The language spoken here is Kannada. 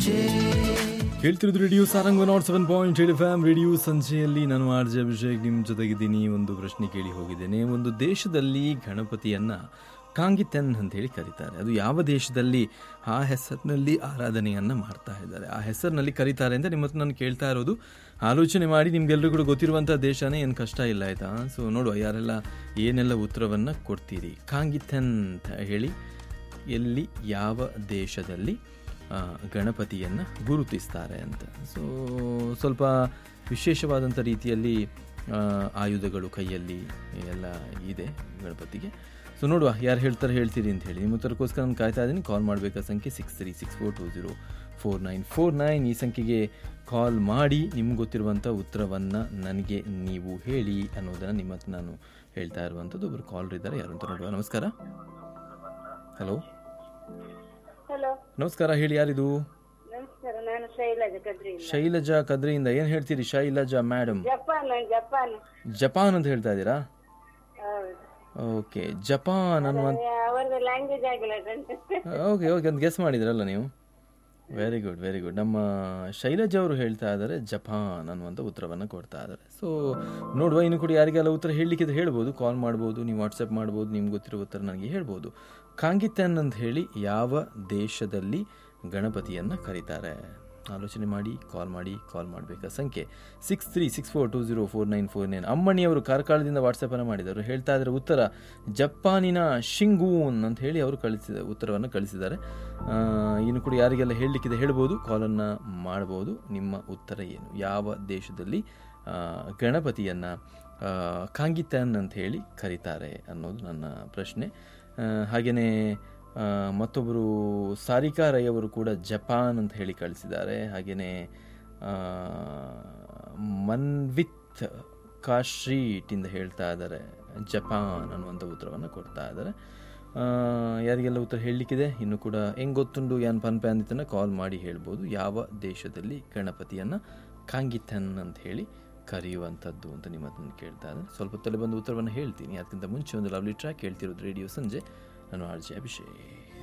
ಕೇಳ್ತಿರೋದು radio Sarang nought seven point eight F M radio ಸಂಜೆಯಲ್ಲಿ ನಾನು ಆರ್ ಜೆ ಅಭಿಷೇಕ್ ನಿಮ್ಮ ಜೊತೆಗಿದ್ದೀನಿ ಒಂದು ಪ್ರಶ್ನೆ ಕೇಳಿ ಹೋಗಿದ್ದೇನೆ ಒಂದು ದೇಶದಲ್ಲಿ ಗಣಪತಿಯನ್ನ ಕಾಂಗಿತೆನ್ ಅಂತ ಹೇಳಿ ಕರೀತಾರೆ ಅದು ಯಾವ ದೇಶದಲ್ಲಿ ಆ ಹೆಸರಿನಲ್ಲಿ ಆರಾಧನೆಯನ್ನ ಮಾಡ್ತಾ ಇದ್ದಾರೆ ಆ ಹೆಸರಿನಲ್ಲಿ ಕರೀತಾರೆ ಅಂತ ನಿಮ್ಮ ಹತ್ರ ನಾನು ಕೇಳ್ತಾ ಇರೋದು ಆಲೋಚನೆ ಮಾಡಿ ನಿಮ್ಗೆಲ್ಲರೂ ಕೂಡ ಗೊತ್ತಿರುವಂಥ ದೇಶನೇ ಏನು ಕಷ್ಟ ಇಲ್ಲ ಆಯ್ತಾ ಸೊ ನೋಡುವ ಯಾರೆಲ್ಲ ಏನೆಲ್ಲ ಉತ್ತರವನ್ನು ಕೊಡ್ತೀರಿ ಕಾಂಗಿತೆನ್ ಅಂತ ಹೇಳಿ ಎಲ್ಲಿ ಯಾವ ದೇಶದಲ್ಲಿ ಆ, ಗಣಪತಿಯನ್ನು ಗುರುತಿಸ್ತಾರೆ ಅಂತ ಸೊ ಸ್ವಲ್ಪ ವಿಶೇಷವಾದಂಥ ರೀತಿಯಲ್ಲಿ ಆ, ಆಯುಧಗಳು ಕೈಯಲ್ಲಿ ಎಲ್ಲ ಇದೆ ಗಣಪತಿಗೆ ಸೊ ನೋಡುವ ಯಾರು ಹೇಳ್ತಾರೆ ಹೇಳ್ತೀರಿ ಅಂತ ಹೇಳಿ ನಿಮ್ಮ ಉತ್ತರಕ್ಕೋಸ್ಕರ ನಾನು ಕಾಯ್ತಾ ಇದ್ದೀನಿ ಕಾಲ್ ಮಾಡಬೇಕಾದ ಸಂಖ್ಯೆ six three six four two zero four nine four nine ಈ ಸಂಖ್ಯೆಗೆ ಕಾಲ್ ಮಾಡಿ ನಿಮ್ಗೆ ಗೊತ್ತಿರುವಂಥ ಉತ್ತರವನ್ನು ನನಗೆ ನೀವು ಹೇಳಿ ಅನ್ನೋದನ್ನು ನಿಮ್ಮ ಹತ್ರ ನಾನು ಹೇಳ್ತಾ ಇರುವಂಥದ್ದು ಒಬ್ಬರು ಕಾಲರ್ ಇದ್ದಾರೆ ಯಾರು ಅಂತ ನೋಡುವ ನಮಸ್ಕಾರ ಹಲೋ ಹಲೋ ನಮಸ್ಕಾರ ಹೇಳಿ ಯಾರಿದು ನಮಸ್ಕಾರ ನಾನು ಶೈಲಜಾ ಕದ್ರಿ ಶೈಲಜಾ ಕದ್ರಿಯಿಂದ ಏನ್ ಹೇಳ್ತೀರಿ Shailaja madam Japan Japan Japan ಅಂತ ಹೇಳ್ತಾ ಇದ್ದೀರಾ ಹೌದು ಓಕೆ ಜಪಾನ್ ಅನ್ನುವಂತ ಅವರದ್ದು ಲ್ಯಾಂಗ್ವೇಜ್ ಆಗಿಲ್ಲ ಓಕೆ ಓಕೆ ಅಂತ ಗೆಸ್ ಮಾಡಿದ್ರಲ್ಲ ನೀವು ವೆರಿ ಗುಡ್ ವೆರಿ ಗುಡ್ ನಮ್ಮ ಶೈಲಜಾ ಅವರು ಹೇಳ್ತಾ ಇದ್ದಾರೆ ಜಪಾನ್ ಅನ್ನುವಂಥ ಉತ್ತರವನ್ನು ಕೊಡ್ತಾ ಇದ್ದಾರೆ ಸೊ ನೋಡುವ ಇನ್ನು ಕೂಡ ಯಾರಿಗೆಲ್ಲ ಉತ್ತರ ಹೇಳಲಿಕ್ಕಿದ್ರೆ ಹೇಳ್ಬೋದು ಕಾಲ್ ಮಾಡ್ಬೋದು ನೀವು ವಾಟ್ಸಪ್ ಮಾಡ್ಬೋದು ನಿಮ್ಗೆ ಗೊತ್ತಿರೋ ಉತ್ತರ ನನಗೆ ಹೇಳ್ಬೋದು ಕಾಂಗಿತೆನ್ ಅಂತ ಹೇಳಿ ಯಾವ ದೇಶದಲ್ಲಿ ಗಣಪತಿಯನ್ನು ಕರೀತಾರೆ ಆಲೋಚನೆ ಮಾಡಿ ಕಾಲ್ ಮಾಡಿ ಕಾಲ್ ಮಾಡಬೇಕಾ ಸಂಖ್ಯೆ six three six four two zero four nine four nine ಅಮ್ಮಣಿಯವರು ಕಾರ್ಕಳದಿಂದ ವಾಟ್ಸಪ್ಪನ್ನು ಮಾಡಿದರು ಹೇಳ್ತಾ ಇದ್ದಾರೆ ಉತ್ತರ ಜಪಾನಿನ ಶಿಂಗೂನ್ ಅಂತ ಹೇಳಿ ಅವರು ಕಳಿಸಿದ ಉತ್ತರವನ್ನು ಕಳಿಸಿದ್ದಾರೆ ಆ, ಇನ್ನು ಕೂಡ ಯಾರಿಗೆಲ್ಲ ಹೇಳಲಿಕ್ಕಿದೆ ಹೇಳ್ಬೋದು ಕಾಲನ್ನು ಮಾಡ್ಬೋದು ನಿಮ್ಮ ಉತ್ತರ ಏನು ಯಾವ ದೇಶದಲ್ಲಿ ಆ, ಗಣಪತಿಯನ್ನು ಕಾಂಗಿತನ್ ಅಂತ ಹೇಳಿ ಕರೀತಾರೆ ಅನ್ನೋದು ನನ್ನ ಪ್ರಶ್ನೆ ಹಾಗೆಯೇ ಮತ್ತೊಬ್ಬರು ಸಾರಿಕಾ ರೈ ಅವರು ಕೂಡ ಜಪಾನ್ ಅಂತ ಹೇಳಿ ಕಳಿಸಿದ್ದಾರೆ ಹಾಗೆಯೇ ಮನ್ವಿತ್ ಕಾಶ್ರೀಟ್ ಇಂದ ಹೇಳ್ತಾ ಇದ್ದಾರೆ ಜಪಾನ್ ಅನ್ನುವಂಥ ಉತ್ತರವನ್ನು ಕೊಡ್ತಾ ಇದ್ದಾರೆ ಆ, ಯಾರಿಗೆಲ್ಲ ಉತ್ತರ ಹೇಳಲಿಕ್ಕಿದೆ ಇನ್ನು ಕೂಡ ಹೆಂಗ್ ಗೊತ್ತುಂಡು ಯಾನ್ ಪನ್ಪೆ ಅಂದಿದ್ದನ್ನು ಕಾಲ್ ಮಾಡಿ ಹೇಳ್ಬೋದು ಯಾವ ದೇಶದಲ್ಲಿ ಗಣಪತಿಯನ್ನು ಕಾಂಗಿಥನ್ ಅಂತ ಹೇಳಿ ಕರೆಯುವಂಥದ್ದು ಅಂತ ನಿಮ್ಮ ಹತ್ರ ಕೇಳ್ತಾ ಇದ್ದಾರೆ ಸ್ವಲ್ಪ ಹೊತ್ತಲ್ಲಿ ಬಂದು ಉತ್ತರವನ್ನು ಹೇಳ್ತೀನಿ ಅದಕ್ಕಿಂತ ಮುಂಚೆ ಒಂದು ಲವ್ಲಿ ಟ್ರ್ಯಾಕ್ ಹೇಳ್ತಿರೋದು ರೇಡಿಯೋ ಸಂಜೆ ನಾನು ಆರ್ ಜೆ ಅಭಿಷೇಕ್